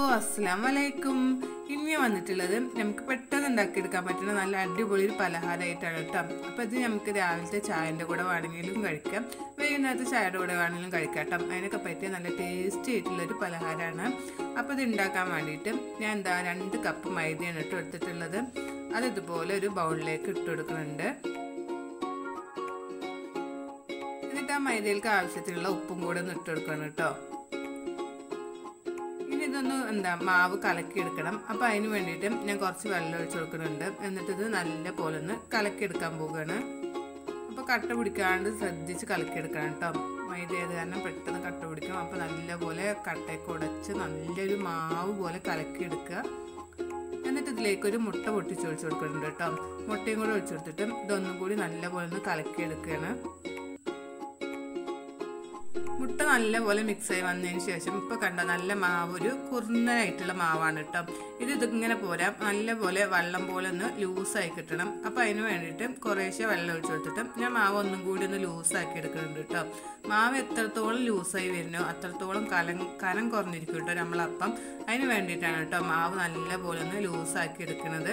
അസ്സാം വലൈക്കും ഇനി വന്നിട്ടുള്ളത് നമുക്ക് പെട്ടെന്ന് ഉണ്ടാക്കിയെടുക്കാൻ പറ്റുന്ന നല്ല അടിപൊളി ഒരു പലഹാരമായിട്ടാണ് കേട്ടോ അപ്പോൾ ഇത് നമുക്ക് രാവിലത്തെ ചായൻ്റെ കൂടെ വേണമെങ്കിലും കഴിക്കാം വൈകുന്നേരത്തെ ചായയുടെ കൂടെ വേണമെങ്കിലും കഴിക്കാം കേട്ടോ അതിനൊക്കെ പറ്റിയ നല്ല ടേസ്റ്റി ആയിട്ടുള്ള ഒരു പലഹാരമാണ് അപ്പോൾ ഇത് ഉണ്ടാക്കാൻ വേണ്ടിയിട്ട് ഞാൻ എന്താ രണ്ട് കപ്പ് മൈദയാണ് ഇട്ട് എടുത്തിട്ടുള്ളത് അത് ഇതുപോലെ ഒരു ബൗളിലേക്ക് ഇട്ട് കൊടുക്കുന്നുണ്ട് എന്നിട്ട് ആ മൈദയിലേക്ക് ആവശ്യത്തിനുള്ള ഉപ്പും കൂടെ ഒന്ന് ഇട്ട് കൊടുക്കണം കേട്ടോ ഇനി ഇതൊന്ന് എന്താ മാവ് കലക്കിയെടുക്കണം അപ്പോൾ അതിന് വേണ്ടിയിട്ട് ഞാൻ കുറച്ച് വെള്ളം ഒഴിച്ച് കൊടുക്കുന്നുണ്ട് എന്നിട്ട് ഇത് നല്ല പോലെ ഒന്ന് കലക്കിയെടുക്കാൻ പോവുകയാണ് അപ്പോൾ കട്ട പിടിക്കാണ്ട് ശ്രദ്ധിച്ച് കലക്കിയെടുക്കണം കേട്ടോ മൈദ ആയത് കാരണം പെട്ടെന്ന് കട്ട പിടിക്കും അപ്പോൾ നല്ലപോലെ കട്ടയൊക്കെ ഉടച്ച് നല്ലൊരു മാവ് പോലെ കലക്കിയെടുക്കുക എന്നിട്ട് ഇതിലേക്ക് ഒരു മുട്ട പൊട്ടിച്ച് ഒഴിച്ച് കൊടുക്കുന്നുണ്ട് കേട്ടോ മുട്ടയും കൂടെ ഒഴിച്ചു കൊടുത്തിട്ട് ഇതൊന്നും കൂടി നല്ലപോലെ ഒന്ന് കലക്കിയെടുക്കുകയാണ് മുട്ട നല്ലപോലെ മിക്സായി വന്നതിന് ശേഷം ഇപ്പോൾ കണ്ട നല്ല മാവ് ഒരു കുറുന്നനായിട്ടുള്ള മാവാണ് കേട്ടോ ഇത് ഇതിങ്ങനെ പോരാ നല്ലപോലെ വെള്ളം പോലെ ഒന്ന് ലൂസായി കിട്ടണം അപ്പോൾ അതിന് വേണ്ടിയിട്ട് കുറേശ്ശെ വെള്ളം ഒഴിച്ചു കൊടുത്തിട്ട് ഞാൻ മാവ് ഒന്നും കൂടി ഒന്ന് ലൂസാക്കി എടുക്കുന്നുണ്ട് കേട്ടോ മാവ് എത്രത്തോളം ലൂസായി വരുന്നോ അത്രത്തോളം കലം കനം കുറഞ്ഞിരിക്കും കേട്ടോ നമ്മളപ്പം അതിന് വേണ്ടിയിട്ടാണ് കേട്ടോ മാവ് നല്ലപോലെ ഒന്ന് ലൂസാക്കി എടുക്കുന്നത്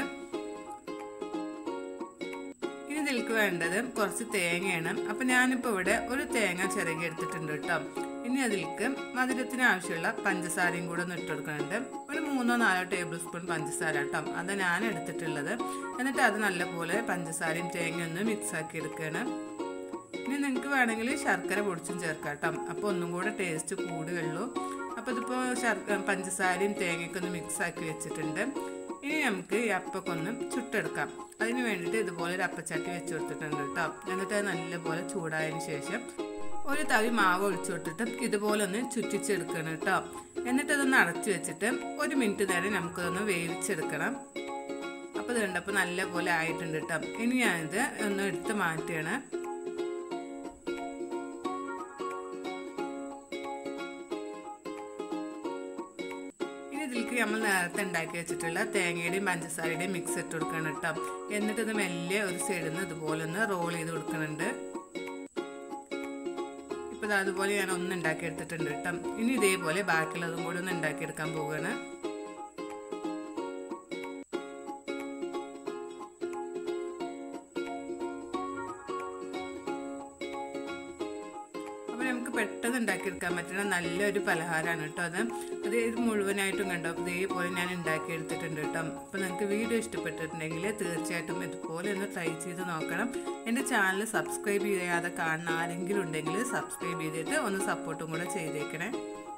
ഇനി ഇതിലേക്ക് വേണ്ടത് കുറച്ച് തേങ്ങയാണ് അപ്പം ഞാനിപ്പോൾ ഇവിടെ ഒരു തേങ്ങ ചിരകി എടുത്തിട്ടുണ്ട് കേട്ടോ ഇനി അതിലേക്ക് മധുരത്തിന് ആവശ്യമുള്ള പഞ്ചസാരയും കൂടെ ഒന്ന് ഇട്ട് കൊടുക്കുന്നുണ്ട് ഒരു മൂന്നോ നാലോ ടേബിൾ സ്പൂൺ പഞ്ചസാര കേട്ടോ അത് ഞാൻ എടുത്തിട്ടുള്ളത് എന്നിട്ട് അത് നല്ലപോലെ പഞ്ചസാരയും തേങ്ങയും ഒന്ന് മിക്സ് ആക്കി എടുക്കുകയാണ് ഇനി നിങ്ങൾക്ക് വേണമെങ്കിൽ ശർക്കര പൊടിച്ചും ചേർക്കാം കേട്ടോ അപ്പോൾ ഒന്നും കൂടെ ടേസ്റ്റ് കൂടുകയുള്ളൂ അപ്പോൾ ഇതിപ്പോൾ ശർക്കര പഞ്ചസാരയും തേങ്ങയൊക്കെ ഒന്ന് മിക്സ് ആക്കി വെച്ചിട്ടുണ്ട് ഇനി നമുക്ക് ഈ അപ്പൊക്കെ ഒന്ന് ചുട്ടെടുക്കാം അതിന് വേണ്ടിയിട്ട് ഇതുപോലെ ഒരു അപ്പച്ചട്ടി വെച്ച് കൊടുത്തിട്ടുണ്ട് കേട്ടോ എന്നിട്ട് അത് നല്ലപോലെ ചൂടായതിന് ശേഷം ഒരു തവി മാവ് ഒഴിച്ചു കൊടുത്തിട്ട് ഇതുപോലെ ഒന്ന് ചുറ്റിച്ചെടുക്കണം കേട്ടോ എന്നിട്ട് അതൊന്ന് അടച്ചു വെച്ചിട്ട് ഒരു മിനിറ്റ് നേരം നമുക്കതൊന്ന് വേവിച്ചെടുക്കണം അപ്പോൾ ഇത് കണ്ടപ്പോൾ നല്ലപോലെ ആയിട്ടുണ്ട് കേട്ടോ ഇനി ഞാനിത് ഒന്ന് എടുത്ത് മാറ്റുകയാണ് ഇതിലേക്ക് നമ്മൾ നേരത്തെ ഉണ്ടാക്കി വെച്ചിട്ടുള്ള തേങ്ങയുടെയും പഞ്ചസാരയുടെയും മിക്സ് ഇട്ട് കൊടുക്കണം കേട്ടോ എന്നിട്ട് ഇത് മെല്ലെ ഒരു സൈഡിൽ നിന്ന് ഇതുപോലെ ഒന്ന് റോൾ ചെയ്ത് കൊടുക്കുന്നുണ്ട് ഇപ്പം അതുപോലെ ഞാൻ ഒന്ന് ഉണ്ടാക്കി എടുത്തിട്ടുണ്ട് കേട്ടോ ഇനി ഇതേപോലെ ബാക്കിയുള്ളതും കൂടി ഒന്ന് ഉണ്ടാക്കിയെടുക്കാൻ പോവുകയാണ് അപ്പോൾ നമുക്ക് പെട്ടെന്ന് ഉണ്ടാക്കിയെടുക്കാൻ പറ്റുന്ന നല്ലൊരു പലഹാരമാണ് കേട്ടോ അത് അത് ഇത് മുഴുവനായിട്ടും കണ്ടോ ഇതേപോലെ ഞാൻ ഉണ്ടാക്കിയെടുത്തിട്ടുണ്ട് കേട്ടോ അപ്പോൾ നിങ്ങൾക്ക് വീഡിയോ ഇഷ്ടപ്പെട്ടിട്ടുണ്ടെങ്കിൽ തീർച്ചയായിട്ടും ഇതുപോലെ ഒന്ന് ട്രൈ ചെയ്ത് നോക്കണം എൻ്റെ ചാനൽ സബ്സ്ക്രൈബ് ചെയ്യാതെ കാണുന്ന ആരെങ്കിലും ഉണ്ടെങ്കിൽ സബ്സ്ക്രൈബ് ചെയ്തിട്ട് ഒന്ന് സപ്പോർട്ടും കൂടെ ചെയ്തേക്കണേ